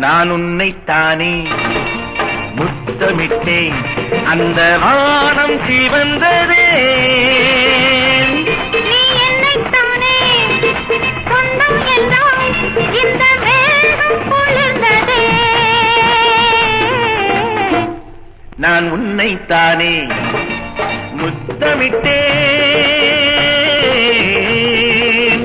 நான் உன்னைத்தானே முத்தமிட்டேன் அந்த வானம் சிவந்ததே நீ என்னைத்தானே சொந்தம் என்றால் இந்த மேகம் குளிர்ந்ததே நான் உன்னைத்தானே முத்தமிட்டேன்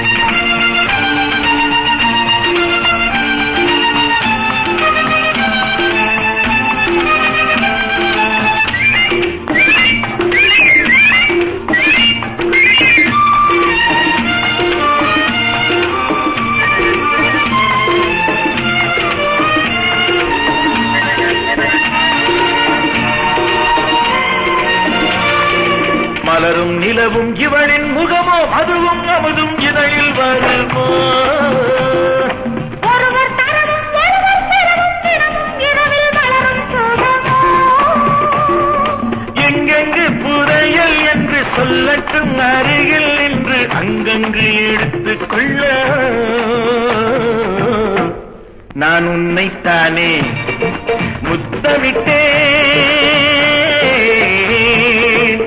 மலரும் நிலவும் இவளின் முகமோ அதுவும் அமுதும் இதழில் வருமோ ஒருவர் தரவும் ஒருவர் பெறவும் தினமும் இரவில் மலரும் சுகமோ எங்கெங்கு புதையல் என்று சொல்லட்டும் அருகில் நின்று அங்கங்கு எடுத்துக் கொள்ள நான் உன்னைத்தானே முத்தமிட்டேன்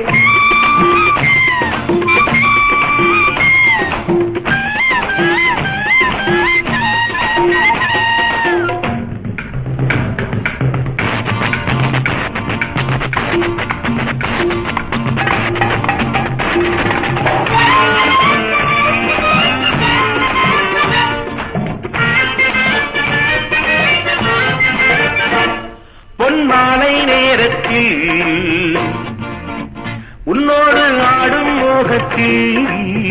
பொன்மாலை நேரத்தில் உன்னோடு ஆடும் மோகத்தில்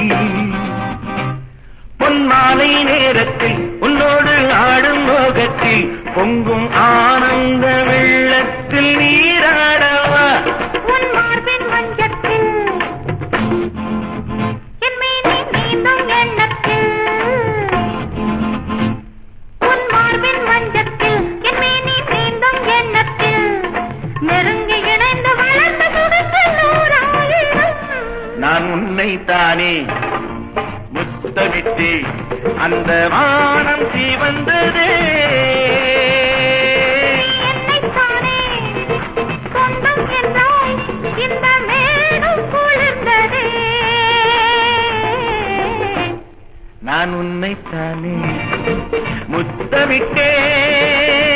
பொன்மாலை நேரத்தில் உன்னோடு ஆடும் மோகத்தில் பொங்கும் ஆனந்த வெள்ளத்தில் நீராடவா உன் மார்பின் மஞ்சத்தில் என் மீனி நீந்தும் எண்ணத்தில் உன் மார்பின் மஞ்சத்தில் என் மீனி நீந்தும் எண்ணத்தில் நெருங்கி இணைந்து வளர்ந்த சுகங்கள் நூறாயிரம் நான் உன்னைத்தானே முத்தமிட்டு அந்த வானம் சிவந்ததே என்னைத்தானே சொந்தம் என்றால் இந்த மேகம் குளிர்ந்ததே நான் உன்னைத்தானே முத்தமிட்டேன்